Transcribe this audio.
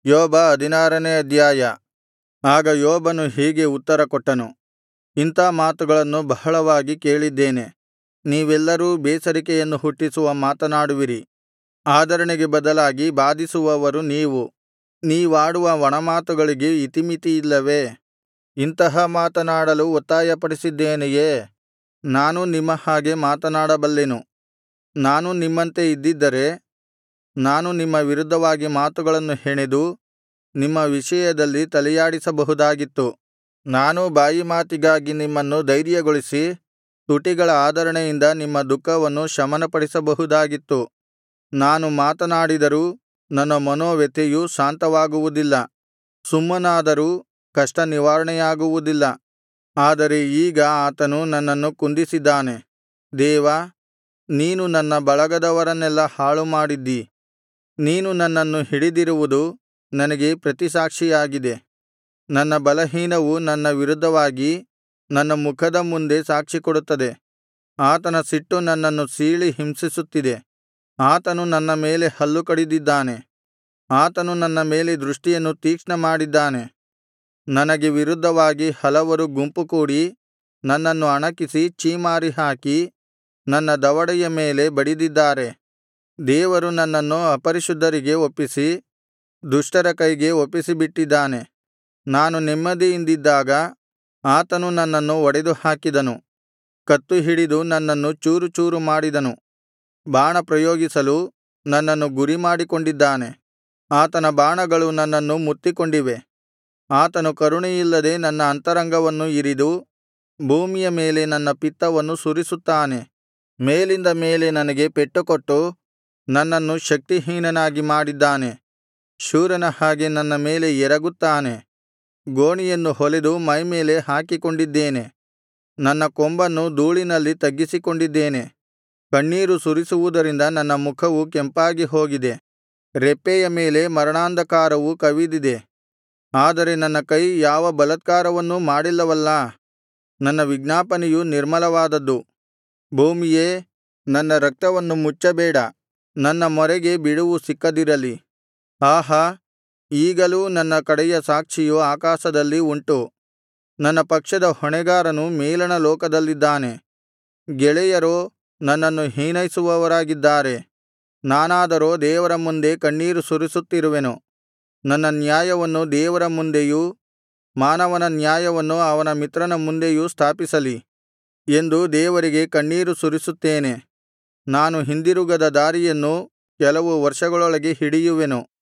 ಯೋಬ ಹದಿನಾರನೇ ಅಧ್ಯಾಯ ಆಗ ಯೋಬನು ಹೀಗೆ ಉತ್ತರಕೊಟ್ಟನು ಇಂಥಾ ಮಾತುಗಳನ್ನು ಬಹಳವಾಗಿ ಕೇಳಿದ್ದೇನೆ ನೀವೆಲ್ಲರೂ ಬೇಸರಿಕೆಯನ್ನು ಹುಟ್ಟಿಸುವ ಮಾತನಾಡುವಿರಿ ಆದರಣೆಗೆ ಬದಲಾಗಿ ಬಾಧಿಸುವವರು ನೀವು ನೀವಾಡುವ ಒಣಮಾತುಗಳಿಗೆ ಇತಿಮಿತಿಯಿಲ್ಲವೇ ಇಂತಹ ಮಾತನಾಡಲು ಒತ್ತಾಯಪಡಿಸಿದ್ದೇನೆಯೇ ನಾನೂ ನಿಮ್ಮ ಹಾಗೆ ಮಾತನಾಡಬಲ್ಲೆನು ನಾನೂ ನಿಮ್ಮಂತೆ ಇದ್ದಿದ್ದರೆ ನಾನು ನಿಮ್ಮ ವಿರುದ್ಧವಾಗಿ ಮಾತುಗಳನ್ನು ಹೆಣೆದು ನಿಮ್ಮ ವಿಷಯದಲ್ಲಿ ತಲೆಯಾಡಿಸಬಹುದಾಗಿತ್ತು ನಾನೂ ಬಾಯಿಮಾತಿಗಾಗಿ ನಿಮ್ಮನ್ನು ಧೈರ್ಯಗೊಳಿಸಿ ತುಟಿಗಳ ಆದರಣೆಯಿಂದ ನಿಮ್ಮ ದುಃಖವನ್ನು ಶಮನಪಡಿಸಬಹುದಾಗಿತ್ತು ನಾನು ಮಾತನಾಡಿದರೂ ನನ್ನ ಮನೋವ್ಯಥೆಯು ಶಾಂತವಾಗುವುದಿಲ್ಲ ಸುಮ್ಮನಾದರೂ ಕಷ್ಟ ನಿವಾರಣೆಯಾಗುವುದಿಲ್ಲ ಆದರೆ ಈಗ ಆತನು ನನ್ನನ್ನು ಕುಂದಿಸಿದ್ದಾನೆ ದೇವಾ ನೀನು ನನ್ನ ಬಳಗದವರನ್ನೆಲ್ಲಾ ಹಾಳುಮಾಡಿದ್ದೀ ನೀನು ನನ್ನನ್ನು ಹಿಡಿದಿರುವುದು ನನಗೆ ಪ್ರತಿಸಾಕ್ಷಿಯಾಗಿದೆ ನನ್ನ ಬಲಹೀನವು ನನ್ನ ವಿರುದ್ಧವಾಗಿ ನನ್ನ ಮುಖದ ಮುಂದೆ ಸಾಕ್ಷಿಕೊಡುತ್ತದೆ ಆತನ ಸಿಟ್ಟು ನನ್ನನ್ನು ಸೀಳಿ ಹಿಂಸಿಸುತ್ತಿದೆ ಆತನು ನನ್ನ ಮೇಲೆ ಹಲ್ಲು ಕಡಿದಿದ್ದಾನೆ ಆತನು ನನ್ನ ಮೇಲೆ ದೃಷ್ಟಿಯನ್ನು ತೀಕ್ಷ್ಣಮಾಡಿದ್ದಾನೆ ನನಗೆ ವಿರುದ್ಧವಾಗಿ ಹಲವರು ಗುಂಪುಕೂಡಿ ನನ್ನನ್ನು ಅಣಕಿಸಿ ಛೀಮಾರಿ ಹಾಕಿ ನನ್ನ ದವಡೆಯ ಮೇಲೆ ಬಡಿದಿದ್ದಾರೆ ದೇವರು ನನ್ನನ್ನು ಅಪರಿಶುದ್ಧರಿಗೆ ಒಪ್ಪಿಸಿ ದುಷ್ಟರ ಕೈಗೆ ಒಪ್ಪಿಸಿಬಿಟ್ಟಿದ್ದಾನೆ ನಾನು ನೆಮ್ಮದಿಯಿಂದಿದ್ದಾಗ ಆತನು ನನ್ನನ್ನು ಒಡೆದುಹಾಕಿದನು ಕತ್ತು ಹಿಡಿದು ನನ್ನನ್ನು ಚೂರುಚೂರು ಮಾಡಿದನು ಬಾಣ ಪ್ರಯೋಗಿಸಲು ನನ್ನನ್ನು ಗುರಿಮಾಡಿಕೊಂಡಿದ್ದಾನೆ ಆತನ ಬಾಣಗಳು ನನ್ನನ್ನು ಮುತ್ತಿಕೊಂಡಿವೆ ಆತನು ಕರುಣೆಯಿಲ್ಲದೆ ನನ್ನ ಅಂತರಂಗವನ್ನು ಇರಿದು ಭೂಮಿಯ ಮೇಲೆ ನನ್ನ ಪಿತ್ತವನ್ನು ಸುರಿಸುತ್ತಾನೆ ಮೇಲಿಂದ ಮೇಲೆ ನನಗೆ ಪೆಟ್ಟುಕೊಟ್ಟು ನನ್ನನ್ನು ಶಕ್ತಿಹೀನನಾಗಿ ಮಾಡಿದ್ದಾನೆ ಶೂರನ ಹಾಗೆ ನನ್ನ ಮೇಲೆ ಎರಗುತ್ತಾನೆ ಗೋಣಿಯನ್ನು ಹೊಲೆದು ಮೈಮೇಲೆ ಹಾಕಿಕೊಂಡಿದ್ದೇನೆ ನನ್ನ ಕೊಂಬನ್ನು ಧೂಳಿನಲ್ಲಿ ತಗ್ಗಿಸಿಕೊಂಡಿದ್ದೇನೆ ಕಣ್ಣೀರು ಸುರಿಸುವುದರಿಂದ ನನ್ನ ಮುಖವು ಕೆಂಪಾಗಿ ಹೋಗಿದೆ ರೆಪ್ಪೆಯ ಮೇಲೆ ಮರಣಾಂಧಕಾರವು ಕವಿದಿದೆ ಆದರೆ ನನ್ನ ಕೈ ಯಾವ ಬಲಾತ್ಕಾರವನ್ನೂ ಮಾಡಿಲ್ಲವಲ್ಲಾ ನನ್ನ ವಿಜ್ಞಾಪನೆಯು ನಿರ್ಮಲವಾದದ್ದು ಭೂಮಿಯೇ ನನ್ನ ರಕ್ತವನ್ನು ಮುಚ್ಚಬೇಡ ನನ್ನ ಮೊರೆಗೆ ಬಿಡುವು ಸಿಕ್ಕದಿರಲಿ ಆಹಾ ಈಗಲೂ ನನ್ನ ಕಡೆಯ ಸಾಕ್ಷಿಯು ಆಕಾಶದಲ್ಲಿ ಉಂಟು ನನ್ನ ಪಕ್ಷದ ಹೊಣೆಗಾರನು ಮೇಲಣ ಲೋಕದಲ್ಲಿದ್ದಾನೆ ಗೆಳೆಯರೋ ನನ್ನನ್ನು ಹೀನೈಸುವವರಾಗಿದ್ದಾರೆ ನಾನಾದರೋ ದೇವರ ಮುಂದೆ ಕಣ್ಣೀರು ಸುರಿಸುತ್ತಿರುವೆನು ನನ್ನ ನ್ಯಾಯವನ್ನು ದೇವರ ಮುಂದೆಯೂ ಮಾನವನ ನ್ಯಾಯವನ್ನು ಅವನ ಮಿತ್ರನ ಮುಂದೆಯೂ ಸ್ಥಾಪಿಸಲಿ ಎಂದು ದೇವರಿಗೆ ಕಣ್ಣೀರು ಸುರಿಸುತ್ತೇನೆ ನಾನು ಹಿಂದಿರುಗದ ದಾರಿಯನ್ನು ಕೆಲವು ವರ್ಷಗಳೊಳಗೆ ಹಿಡಿಯುವೆನು